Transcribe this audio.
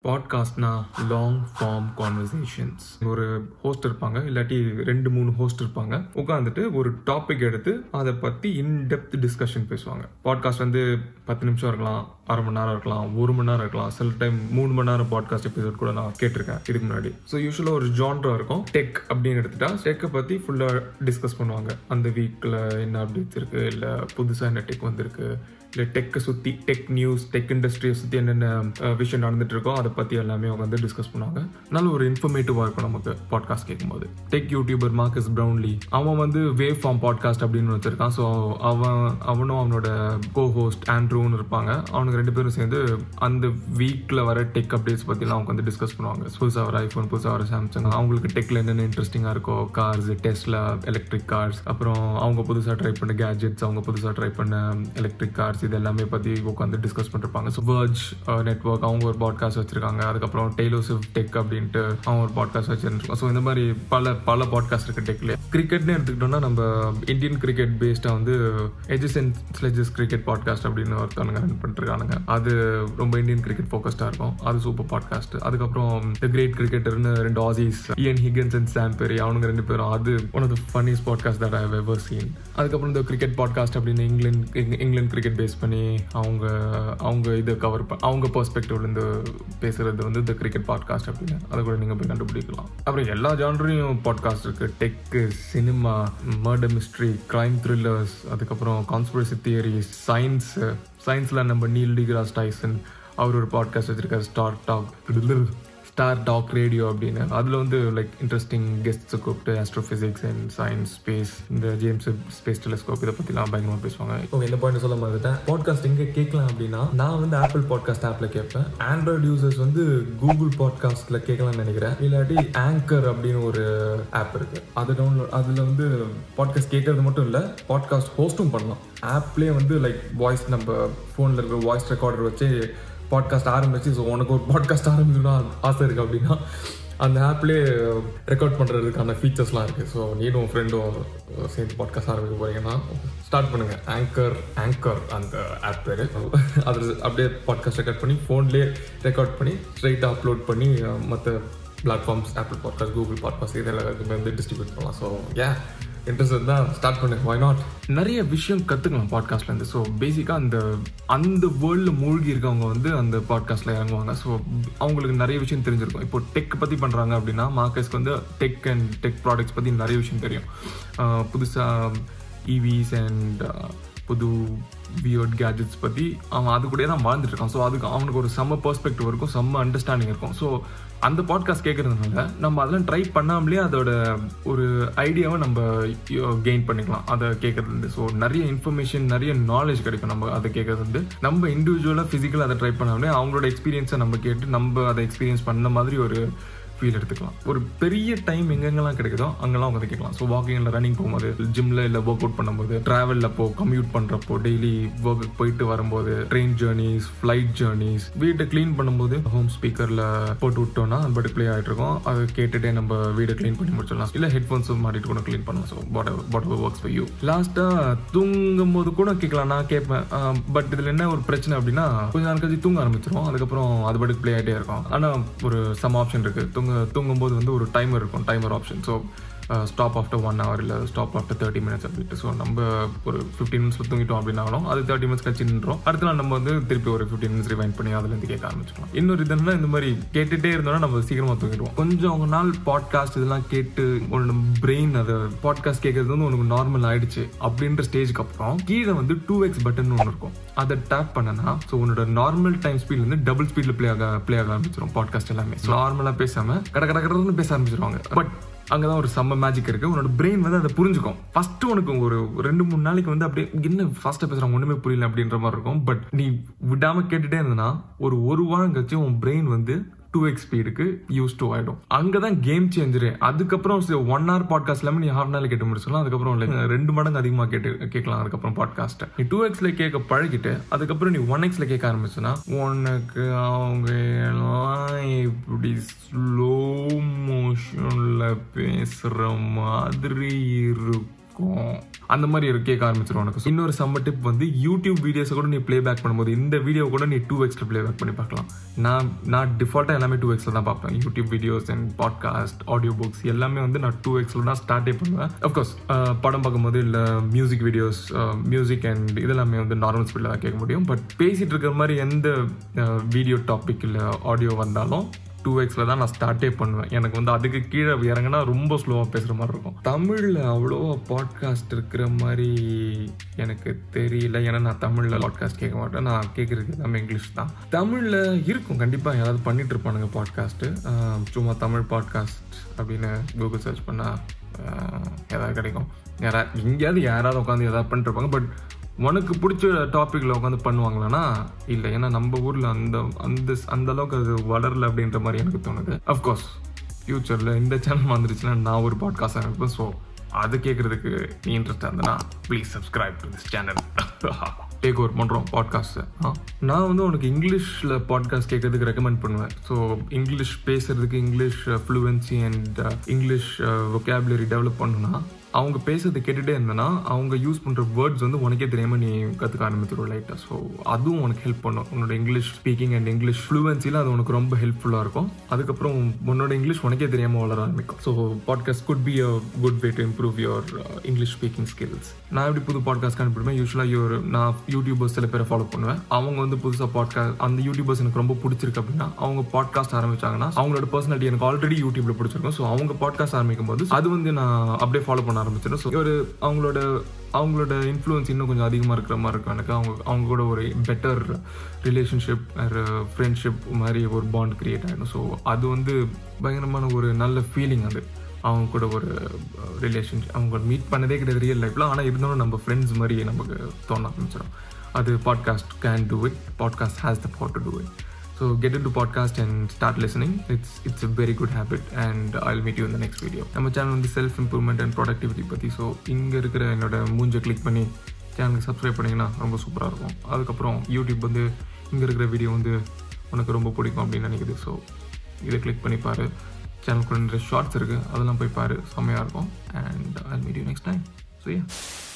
பாட்காஸ்ட்னா long form conversations ஒரு host இருப்பாங்க இல்லாட்டி ரெண்டு மூணு ஹோஸ்ட் இருப்பாங்க உட்காந்துட்டு ஒரு டாபிக் எடுத்து அதை பற்றி இன்டெப்த் டிஸ்கஷன் பேசுவாங்க பாட்காஸ்ட் வந்து பத்து நிமிஷம் இருக்கலாம் அரை மணி நேரம் இருக்கலாம் ஒரு மணி நேரம் இருக்கலாம் சில டைம் மூணு மணி நேரம் பாட்காஸ்ட் எபிசோட் கூட நான் கேட்டிருக்கேன் இதுக்கு முன்னாடி ஸோ யூஸ்வலாக ஒரு ஜான்ரா இருக்கும் டெக் அப்படின்னு எடுத்துட்டா டெக்கை பற்றி ஃபுல்லாக டிஸ்கஸ் பண்ணுவாங்க அந்த வீக்கில் என்ன அப்டேட்ஸ் இருக்குது இல்லை புதுசாக என்ன டெக் வந்திருக்கு இல்லை டெக்கை சுற்றி டெக் நியூஸ் டெக் இண்டஸ்ட்ரியை சுற்றி என்னென்ன அஹ், விஷயம் நடந்துட்டு இருக்கோ அதை பற்றி எல்லாமே அவங்க வந்து டிஸ்கஸ் பண்ணுவாங்க நல்ல ஒரு இன்ஃபர்மேட்டிவாக இருக்கும் நமக்கு பாட்காஸ்ட் கேட்கும்போது டெக் யூடியூபர் மார்க்கஸ் ப்ரௌன்லி அவன் வந்து வேவ் ஃபார்ம் பாட்காஸ்ட் அப்படின்னு வச்சிருக்கான் ஸோ அவன் அவனும் அவனோட கோ ஹோஸ்ட் ஆண்ட்ரூன்னு இருப்பாங்க அவனுக்கு ரெண்டு பேரும் சேர்ந்து அந்த வீக்கில் வர டெக் அப்டேட்ஸ் பற்றிலாம் அவங்க வந்து டிஸ்கஸ் பண்ணுவாங்க புதுசாக வர ஐஃபோன் புதுசாக வர சாம்சங் அவங்களுக்கு டெக்கில் என்னென்ன இன்ட்ரெஸ்டிங்காக இருக்கோ கார்ஸ் டெஸ்லா எலக்ட்ரிக் கார்ஸ் அப்புறம் அவங்க புதுசாக ட்ரை பண்ண கேஜெட்ஸ் அவங்க புதுசாக ட்ரை பண்ண எலக்ட்ரிக் கார்ஸ் இது எல்லாமே பற்றி உட்காந்து டிஸ்கஸ் பண்ணிருப்பாங்க ஸோ வர்ஜ் நெட்ஒர்க் அவங்க ஒரு பாட்காஸ்ட் வச்சிருக்காங்க அதுக்கப்புறம் டெய்லோசிவ் டெக் அப்படின்ட்டு அவங்க ஒரு பாட்காஸ்ட் வச்சிருக்காங்க ஸோ இந்த மாதிரி பல பல பாட்காஸ்ட் இருக்கு டெக்ல கிரிக்கெட்னு எடுத்துக்கிட்டோம்னா நம்ம இந்தியன் கிரிக்கெட் பேஸ்டாக வந்து edges and sledges cricket podcast அப்படின்னு ஒருத்தவங்க ரன் பண்ணிருக்கானுங்க அது ரொம்ப இந்தியன் கிரிக்கெட் ஃபோக்கஸ்டாக இருக்கும் அது சூப்பர் பாட்காஸ்ட் அதுக்கப்புறம் த கிரேட் கிரிக்கெட்டர்னு ரெண்டு ஆசிஸ் இயன் ஹிகன்ஸ் அண்ட் சாம் பெரி அவனுங்க ரெண்டு பேரும் அது one of the funniest podcast that I ever seen அதுக்கப்புறம் இந்த கிரிக்கெட் பாட்காஸ்ட் அப்படின்னு இங்கிலாந்து இங்கிலாந்து கிரிக்கெட் பேஸ் பண்ணி அவங்க அவங்க இதை கவர் அவங்க பெர்ஸ்பெக்டிவ்லேருந்து பேசுறது வந்து இந்த கிரிக்கெட் பாட்காஸ்ட் அப்படின்னு அதை கூட நீங்கள் போய் கண்டுபிடிக்கலாம் அப்புறம் எல்லா ஜான்ரையும் பாட்காஸ்ட் இருக்கு tech cinema murder mystery crime thrillers அதுக்கப்புறம் கான்ஸ்பிரசி தியரிஸ் சயின்ஸ் சயின்ஸில் நம்ம நீல் டிகிராஸ் டைசன் அவர் ஒரு பாட்காஸ்ட் வச்சிருக்காரு star talk star talk radio அப்படின்னு அதில் வந்து லைக் இன்ட்ரெஸ்டிங் கெஸ்ட்ஸை கூப்பிட்டு ஆஸ்ட்ரோஃபிசிக்ஸ் அண்ட் சயின்ஸ் ஸ்பேஸ் இந்த ஜேம்ஸ் ஸ்பேஸ் டெலிஸ்கோப் இதை பற்றிலாம் பயங்கரமாக பேசுவாங்க ஓகே இந்த பாயிண்ட் சொல்ல மறந்துட்டேன் பாட்காஸ்ட் எங்கே கேட்கலாம் அப்படின்னா நான் வந்து ஆப்பிள் பாட்காஸ்ட் ஆப்பில் கேட்பேன் ஆண்ட்ராய்டு யூசர்ஸ் வந்து கூகுள் பாட்காஸ்ட்டில் கேட்கலாம்னு நினைக்கிறேன் இல்லாட்டி ஆங்கர் அப்படின்னு ஒரு ஆப் இருக்கு அது டவுன்லோட் அதில் வந்து பாட்காஸ்ட் கேட்கறது மட்டும் இல்லை பாட்காஸ்ட் ஹோஸ்ட்டும் பண்ணலாம் ஆப்லேயே வந்து லைக் வாய்ஸ் நம்ம ஃபோனில் இருக்கிற வாய்ஸ் ரெக்கார்டர் வச்சு பாட்காஸ்ட் ஆரம்பிச்சு ஸோ உனக்கு ஒரு பாட்காஸ்ட் ஆரம்பிக்கணும்னு ஆசை இருக்குது அப்படின்னா அந்த ஆப்லேயே ரெக்கார்ட் பண்ணுறதுக்கான ஃபீச்சர்ஸ்லாம் இருக்குது ஸோ நீடும் உன் ஃப்ரெண்டும் சேர்ந்து பாட்காஸ்ட் ஆரம்பிக்க போகிறீங்கன்னா ஸ்டார்ட் பண்ணுங்கள் ஆங்கர் ஆங்கர் அந்த ஆப் பேர் அதில் அப்படியே பாட்காஸ்ட் ரெக்கார்ட் பண்ணி ஃபோன்லேயே ரெக்கார்ட் பண்ணி ஸ்ட்ரைட்டாக அப்லோட் பண்ணி மற்ற platforms apple podcast Google podcast இது எல்லாருக்குமே வந்து டிஸ்ட்ரிபியூட் பண்ணலாம் ஸோ ஏ இன்ட்ரெஸ்ட் தான் ஸ்டார்ட் பண்ணு வை நாட் நிறைய விஷயம் கற்றுக்கலாம் பாட்காஸ்ட்லேருந்து ஸோ பேசிக்காக அந்த அந்த வேர்ல்டில் மூழ்கி இருக்கவங்க வந்து அந்த பாட்காஸ்ட்டில் இறங்குவாங்க ஸோ அவங்களுக்கு நிறைய விஷயம் தெரிஞ்சிருக்கும் இப்போ டெக் பற்றி பண்ணுறாங்க அப்படின்னா மார்க்கெட்ஸ்க்கு வந்து டெக் அண்ட் டெக் ப்ராடக்ட்ஸ் பற்றி நிறைய விஷயம் தெரியும் புதுசாக இவிஸ் அண்ட் புது வியர்ட் கேஜெட்ஸ் பற்றி அவன் அது கூட தான் வாழ்ந்துட்டு இருக்கான் ஸோ அதுக்கு அவனுக்கு ஒரு செம்ம பெர்ஸ்பெக்டிவ் இருக்கும் செம்ம அண்டர்ஸ்டாண்டிங் இருக்கும் ஸோ அந்த பாட்காஸ்ட் கேட்கறதுனால நம்ம அதெல்லாம் ட்ரை பண்ணாமலே அதோட ஒரு ஐடியாவை நம்ம கெயின் பண்ணிக்கலாம் அதை கேட்கறது ஸோ நிறைய இன்ஃபர்மேஷன் நிறைய நாலேஜ் கிடைக்கும் நம்ம அதை கேட்கறது வந்து நம்ம இண்டிவிஜுவலாக ஃபிசிக்கலாக அதை ட்ரை பண்ணாமலே அவங்களோட எக்ஸ்பீரியன்ஸை நம்ம கேட்டு நம்ம அதை எக்ஸ்பீரியன்ஸ் பண்ண மாதிரி ஒரு ஃபீல் எடுத்துக்கலாம் ஒரு பெரிய டைம் எங்கெங்கெல்லாம் கிடைக்குதோ அங்கெல்லாம் உட்காந்து கேட்கலாம் ஸோ வாக்கிங் இல்லை ரன்னிங் போகும்போது ஜிம்ல இல்லை ஒர்க் அவுட் பண்ணும்போது டிராவலில் போ கம்யூட் பண்ணுறப்போ டெய்லி ஒர்க் போயிட்டு வரும்போது ட்ரெயின் ஜேர்னிஸ் ஃப்ளைட் ஜேர்னிஸ் வீட்டை க்ளீன் பண்ணும்போது ஹோம் ஸ்பீக்கரில் போட்டு விட்டோம்னா அது பட்டு ப்ளே ஆகிட்டு இருக்கும் அதை கேட்டுட்டே நம்ம வீடை க்ளீன் பண்ணி முடிச்சிடலாம் இல்லை ஹெட்ஃபோன்ஸ் மாட்டிட்டு கூட க்ளீன் பண்ணலாம் so what what works for you லாஸ்ட்டாக தூங்கும் போது கூட கேட்கலாம் நான் கேட்பேன் பட் இதில் என்ன ஒரு பிரச்சனை அப்படின்னா கொஞ்ச நாள் கழிச்சு தூங்க ஆரம்பிச்சிரும் அதுக்கப்புறம் அது பட்டு ப்ளே ஆகிட்டே இருக்கும் ஆனால் ஒரு சம் ஆப்ஷன் இருக்குது தூங்க தூங்கும்போது வந்து ஒரு டைமர் இருக்கும் timer option so stop after one hour இல்லை ஸ்டாப் ஆஃப்டர் தேர்ட்டி மினிட்ஸ் அப்படின்ட்டு ஸோ நம்ம ஒரு ஃபிஃப்டீன் மினிட்ஸில் தூங்கிட்டோம் அப்படின்னாலும் அது தேர்ட்டி மினிட்ஸ் கழிச்சு நின்றோம் அடுத்த நாள் நம்ம வந்து திருப்பி ஒரு ஃபிஃப்டீன் மினிட்ஸ் ரிவைண்ட் பண்ணி அதுலேருந்து கேட்க ஆரம்பிச்சிக்கலாம் இன்னொரு இதுனா இந்த மாதிரி கேட்டுகிட்டே இருந்தோம்னா நம்ம சீக்கிரமாக தூங்கிடுவோம் கொஞ்சம் அவங்க நாள் பாட்காஸ்ட் இதெல்லாம் கேட்டு உன்னோட பிரெயின் அதை பாட்காஸ்ட் கேட்கறது வந்து உனக்கு நார்மல் ஆயிடுச்சு அப்படின்ற ஸ்டேஜ்க்கு அப்புறம் கீழே வந்து டூ எக்ஸ் பட்டன் ஒன்று இருக்கும் அதை டேப் பண்ணனா ஸோ உன்னோட நார்மல் டைம் ஸ்பீட்ல இருந்து டபுள் ஸ்பீட்ல ப்ளே ஆக ப்ளே ஆக ஆரம்பிச்சிடும் பாட்காஸ்ட் எல்லாமே நார்மலாக பேசாம கட கட கடன்னு பேச ஆரம்பிச்சிருவாங்க பட் அங்கதான் ஒரு செம்ம மேஜிக் இருக்கு உன்னோட பிரெயின் வந்து அதை புரிஞ்சுக்கும் ஃபர்ஸ்ட் உனக்கு ஒரு ரெண்டு மூணு நாளைக்கு வந்து அப்படியே என்ன ஃபாஸ்டா பேசுறாங்க ஒண்ணுமே புரியல அப்படின்ற மாதிரி இருக்கும் பட் நீ விடாம கேட்டுட்டே இருந்தனா ஒரு ஒரு வாரம் கழிச்சு உன் பிரெயின் வந்து டூ எக்ஸ் ஸ்பீடுக்கு யூஸ் டு ஆயிடும் அங்கதான் கேம் சேஞ்சரு அதுக்கப்புறம் ஒன் ஹவர் பாட்காஸ்ட் எல்லாமே நீ ஹாஃப் நாள் கேட்டு முடிச்சிடலாம் அதுக்கப்புறம் like ரெண்டு மடங்கு அதிகமா கேட்டு கேட்கலாம் அதுக்கப்புறம் பாட்காஸ்ட் நீ டூ எக்ஸ்ல கேட்க பழகிட்டு அதுக்கப்புறம் நீ ஒன் எக்ஸ்ல கேட்க ஆரம்பிச்சுன்னா உனக்கு அவங்க எல்லாம் இப்படி ஸ்லோ மோஷன்ல பேசுற மாதிரி இருக்கும் இருக்கும் அந்த மாதிரி ஒரு கேட்க ஆரம்பிச்சிடும் உனக்கு இன்னொரு செம்ம டிப் வந்து யூடியூப் வீடியோஸை கூட நீ ப்ளே பேக் பண்ணும்போது இந்த வீடியோ கூட நீ டூ எக்ஸ்ல ப்ளே பேக் பண்ணி பார்க்கலாம் நான் நான் டிஃபால்ட்டாக எல்லாமே டூ எக்ஸ்ல தான் பார்ப்பேன் YouTube videos and podcast audio books எல்லாமே வந்து நான் டூ எக்ஸ்ல தான் ஸ்டார்டே பண்ணுவேன் அஃப்கோர்ஸ் படம் பார்க்கும்போது இல்லை மியூசிக் வீடியோஸ் மியூசிக் அண்ட் இதெல்லாமே வந்து நார்மல் ஸ்பீடில் தான் கேட்க முடியும் பட் பேசிட்டு இருக்கிற மாதிரி எந்த வீடியோ டாபிக் இல்லை ஆடியோ வந்தாலும் டூ எக்ஸில் தான் நான் ஸ்டார்ட்டே பண்ணுவேன் எனக்கு வந்து அதுக்கு கீழே இறங்கினா ரொம்ப ஸ்லோவாக பேசுகிற மாதிரி இருக்கும் தமிழில் அவ்வளோவா பாட்காஸ்ட் இருக்கிற மாதிரி எனக்கு தெரியல ஏன்னா நான் தமிழில் பாட்காஸ்ட் கேட்க மாட்டேன் நான் கேட்குறது எல்லாமே இங்கிலீஷ் தான் தமிழில் இருக்கும் கண்டிப்பாக யாராவது பண்ணிட்டு இருப்பானுங்க பாட்காஸ்ட்டு சும்மா தமிழ் பாட்காஸ்ட் அப்படின்னு கூகுள் சர்ச் பண்ணால் ஏதாவது கிடைக்கும் யாரா எங்கேயாவது யாராவது உட்காந்து ஏதாவது பண்ணிட்டு இருப்பாங்க பட் உனக்கு பிடிச்ச டாப்பிக்கில் உட்காந்து பண்ணுவாங்களான்னா இல்லை ஏன்னா நம்ம ஊரில் அந்த அந்த அந்த அளவுக்கு அது வளரல அப்படின்ற மாதிரி எனக்கு தோணுது அஃப்கோர்ஸ் ஃப்யூச்சரில் இந்த சேனல் வந்துருச்சுன்னா நான் ஒரு பாட்காஸ்ட் ஆரம்பிப்பேன் ஸோ அது கேட்குறதுக்கு நீ இன்ட்ரெஸ்டாக இருந்தனா please subscribe to this channel take over பண்ணுறோம் பாட்காஸ்ட்டு நான் வந்து உனக்கு இங்கிலீஷில் பாட்காஸ்ட் கேட்கறதுக்கு ரெக்கமெண்ட் பண்ணுவேன் ஸோ இங்கிலீஷ் பேசுறதுக்கு English fluency and English vocabulary develop பண்ணுனா அவங்க பேசுறது கேட்டுகிட்டே இருந்தேன்னா அவங்க யூஸ் பண்ணுற வேர்ட்ஸ் வந்து உனக்கே தெரியாமல் நீ கற்றுக்க ஆரம்பிச்சிடும் லைட்டாக ஸோ அதுவும் உனக்கு ஹெல்ப் பண்ணும் உன்னோட இங்கிலீஷ் ஸ்பீக்கிங் அண்ட் இங்கிலீஷ் ஃப்ளூவன்சியில் அது உனக்கு ரொம்ப ஹெல்ப்ஃபுல்லாக இருக்கும் அதுக்கப்புறம் உன்னோட இங்கிலீஷ் உனக்கே தெரியாமல் வளர ஆரம்பிக்கும் so podcast good be a good way to improve your English speaking skills நான் எப்படி புது பாட்காஸ்ட் கண்டுபிடிப்பேன் யூஸ்வலாக யுவர் நான் யூடியூபர்ஸ் சில பேரை ஃபாலோ பண்ணுவேன் அவங்க வந்து புதுசாக பாட்காஸ்ட் அந்த யூடியூபர்ஸ் எனக்கு ரொம்ப பிடிச்சிருக்கு அப்படின்னா அவங்க பாட்காஸ்ட் ஆரம்பிச்சாங்கன்னா அவங்களோட பர்சனாலிட்டி எனக்கு ஆல்ரெடி யூடியூப்ல பிடிச்சிருக்கும் ஸோ அவங்க பாட்காஸ்ட் ஆரம்பிக்கும் போது அது வந்து நான் அப்படியே ஃபாலோ பண்ண ஆரம்பிச்சிடும் ஸோ ஒரு அவங்களோட அவங்களோட இன்ஃப்ளூயன்ஸ் இன்னும் கொஞ்சம் அதிகமாக இருக்கிற மாதிரி இருக்கும் எனக்கு அவங்க அவங்க கூட ஒரு பெட்டர் ரிலேஷன்ஷிப் ஒரு ஃப்ரெண்ட்ஷிப் மாதிரி ஒரு பாண்ட் கிரியேட் ஆகிடும் ஸோ அது வந்து பயங்கரமான ஒரு நல்ல ஃபீலிங் அது அவங்க கூட ஒரு ரிலேஷன்ஷிப் அவங்க மீட் பண்ணதே கிடையாது ரியல் லைஃப்பில் ஆனால் இருந்தாலும் நம்ம ஃப்ரெண்ட்ஸ் மாதிரி நமக்கு தோண ஆரம்பிச்சிடும் அது podcast can do it podcast has the power to do it so get in to podcast and start listening it's it's a very good habit and I'll meet you இந்த நெக்ஸ்ட் வீடியோ நம்ம channel வந்து self improvement and productivity பற்றி so இங்கே இருக்கிற என்னோட மூஞ்சை click பண்ணி சேனலுக்கு subscribe பண்ணிங்கன்னா ரொம்ப சூப்பராக இருக்கும் அதுக்கப்புறம் யூடியூப் வந்து இங்கே இருக்கிற வீடியோ வந்து உனக்கு ரொம்ப பிடிக்கும் அப்படின்னு நினைக்குது ஸோ இதை கிளிக் பண்ணி பாரு சேனலுக்குள்ள நிறைய ஷார்ட்ஸ் இருக்குது அதெல்லாம் போய் பாரு செம்மையாக இருக்கும் and I meet you next time so yeah